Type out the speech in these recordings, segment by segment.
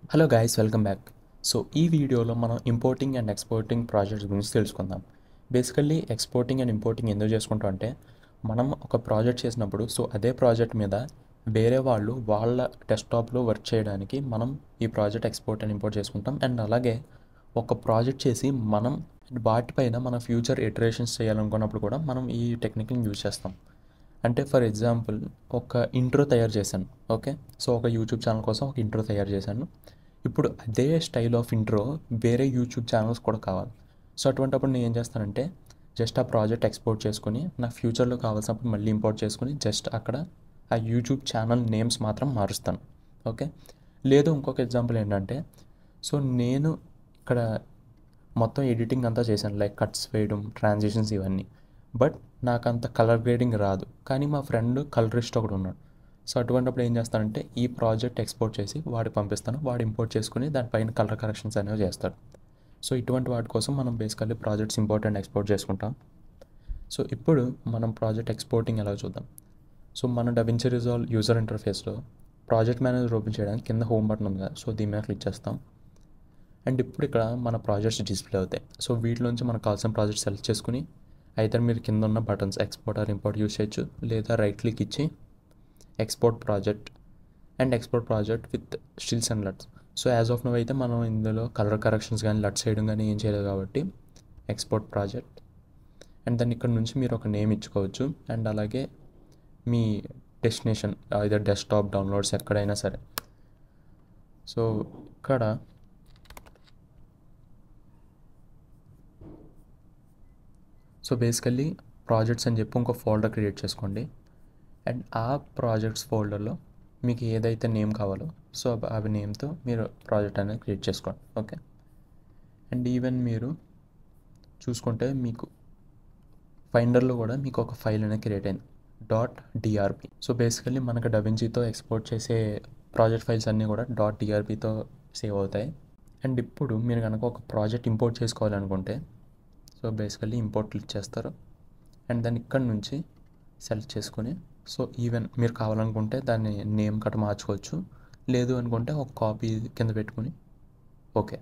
hello guys welcome back so ఈ వీడియోలో మనం ఇంపోర్టింగ్ అండ్ ఎక్స్పోర్టింగ్ ప్రాజెక్ట్స్ గురించి తెలుసుకుందాం బేసికల్లీ ఎక్స్పోర్టింగ్ అండ్ ఇంపోర్టింగ్ ఎందుకు చేసుకుంటాం అంటే మనం ఒక ప్రాజెక్ట్ చేసినప్పుడు సో అదే ప్రాజెక్ట్ మీద వేరే వాళ్ళు వాళ్ళ డెస్క్టాప్లో వర్క్ చేయడానికి మనం ఈ ప్రాజెక్ట్ ఎక్స్పోర్ట్ అండ్ ఇంపోర్ట్ చేసుకుంటాం అండ్ అలాగే ఒక ప్రాజెక్ట్ చేసి మనం వాటిపైన మన ఫ్యూచర్ ఇటరేషన్స్ చేయాలనుకున్నప్పుడు కూడా మనం ఈ టెక్నిక్ని యూజ్ చేస్తాం అంటే ఫర్ ఎగ్జాంపుల్ ఒక ఇంట్రో తయారు చేశాను ఓకే సో ఒక యూట్యూబ్ ఛానల్ కోసం ఒక ఇంట్రో తయారు చేశాను ఇప్పుడు అదే స్టైల్ ఆఫ్ ఇంట్రో వేరే యూట్యూబ్ ఛానల్స్ కూడా కావాలి సో అటువంటిప్పుడు నేను ఏం చేస్తానంటే జస్ట్ ఆ ప్రాజెక్ట్ ఎక్స్పోర్ట్ చేసుకుని నాకు ఫ్యూచర్లో కావాల్సినప్పుడు మళ్ళీ ఇంపోర్ట్ చేసుకుని జస్ట్ అక్కడ ఆ యూట్యూబ్ ఛానల్ నేమ్స్ మాత్రం మారుస్తాను ఓకే లేదు ఇంకొక ఎగ్జాంపుల్ ఏంటంటే సో నేను ఇక్కడ మొత్తం ఎడిటింగ్ అంతా చేశాను లైక్ కట్స్ వేయడం ట్రాన్సిషన్స్ ఇవన్నీ బట్ నాకు అంత కలర్ గ్రేడింగ్ రాదు కానీ మా ఫ్రెండ్ కలరిస్ట్ ఒకడు ఉన్నాడు సో అటువంటిప్పుడు ఏం చేస్తానంటే ఈ ప్రాజెక్ట్ ఎక్స్పోర్ట్ చేసి వాడికి పంపిస్తాను వాడు ఇంపోర్ట్ చేసుకుని దానిపైన కలర్ కరెక్షన్స్ అనేవి చేస్తాడు సో ఇటువంటి వాటి కోసం మనం basically projects import and export చేసుకుంటాం సో ఇప్పుడు మనం ప్రాజెక్ట్ ఎక్స్పోర్టింగ్ ఎలా చూద్దాం సో మన డవిన్సీ రిజాల్వ్ యూజర్ ఇంటర్ఫేస్లో ప్రాజెక్ట్ మేనేజర్ ఓపెన్ చేయడానికి కింద హోమ్ బటన్ ఉంది కదా సో దీని మీద క్లిక్ చేస్తాం అండ్ ఇప్పుడు ఇక్కడ మన ప్రాజెక్ట్స్ డిస్ప్లే అవుతాయి సో వీటిలోంచి మనకు కావాల్సిన ప్రాజెక్ట్ సెలెక్ట్ చేసుకుని అయితే మీరు కింద ఉన్న buttons export or import use చేయొచ్చు లేదా రైట్ క్లిక్ ఇచ్చి export project and export project with stills and luts so as of now అయితే మనం ఇందులో కలర్ కరెక్షన్స్ కానీ లట్స్ వేయడం కానీ ఏం చేయలేదు కాబట్టి ఎక్స్పోర్ట్ ప్రాజెక్ట్ అండ్ దాన్ని ఇక్కడ నుంచి మీరు ఒక నేమ్ ఇచ్చుకోవచ్చు అండ్ అలాగే మీ డెస్టినేషన్ ఇదే డెస్క్టాప్ డౌన్లోడ్స్ ఎక్కడైనా సరే సో ఇక్కడ సో బేసికల్లీ ప్రాజెక్ట్స్ అని చెప్పి ఇంకో ఫోల్డర్ క్రియేట్ చేసుకోండి అండ్ ఆ ప్రాజెక్ట్స్ ఫోల్డర్లో మీకు ఏదైతే నేమ్ కావాలో సో అవి నేమ్తో మీరు ప్రాజెక్ట్ అనేది క్రియేట్ చేసుకోండి ఓకే అండ్ ఈవెన్ మీరు చూసుకుంటే మీకు ఫైండర్లో కూడా మీకు ఒక ఫైల్ అనేది క్రియేట్ అయింది డాట్ డిఆర్పి సో బేసికల్లీ మనకు డబిన్జీతో ఎక్స్పోర్ట్ చేసే ప్రాజెక్ట్ ఫైల్స్ అన్నీ కూడా డాట్ డిఆర్పితో సేవ్ అవుతాయి అండ్ ఇప్పుడు మీరు కనుక ఒక ప్రాజెక్ట్ ఇంపోర్ట్ చేసుకోవాలనుకుంటే సో బేసికల్లీ ఇంపోర్ట్ క్లిక్ చేస్తారు అండ్ దాన్ని ఇక్కడ నుంచి సెలెక్ట్ చేసుకొని సో ఈవెన్ మీరు కావాలనుకుంటే దాన్ని నేమ్ కట్ట మార్చుకోవచ్చు లేదు అనుకుంటే ఒక కాపీ కింద పెట్టుకుని ఓకే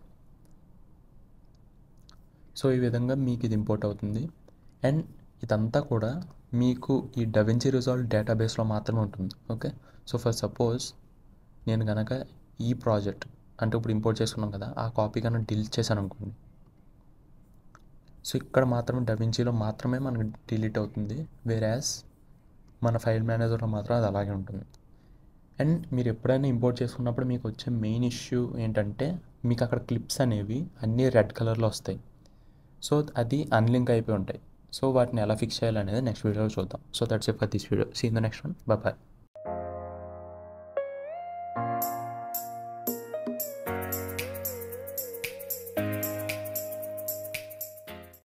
సో ఈ విధంగా మీకు ఇది ఇంపోర్ట్ అవుతుంది అండ్ ఇదంతా కూడా మీకు ఈ డవెన్సీ రిజాల్వ్ డేటాబేస్లో మాత్రమే ఉంటుంది ఓకే సో ఫర్ సపోజ్ నేను కనుక ఈ ప్రాజెక్ట్ అంటే ఇప్పుడు ఇంపోర్ట్ చేసుకున్నాం కదా ఆ కాపీ కనుక డిలీట్ చేశాను అనుకోండి సో ఇక్కడ మాత్రమే డవిన్సీలో మాత్రమే మనకు డిలీట్ అవుతుంది వేరాస్ మన ఫైల్ మేనేజర్లో మాత్రం అది అలాగే ఉంటుంది అండ్ మీరు ఎప్పుడైనా ఇంపోర్ట్ చేసుకున్నప్పుడు మీకు వచ్చే మెయిన్ ఇష్యూ ఏంటంటే మీకు అక్కడ క్లిప్స్ అనేవి అన్నీ రెడ్ కలర్లో వస్తాయి సో అది అన్లింక్ అయిపోయి ఉంటాయి సో వాటిని ఎలా ఫిక్స్ చేయాలనేది నెక్స్ట్ వీడియోలో చూద్దాం so that's it for this video see in the next one bye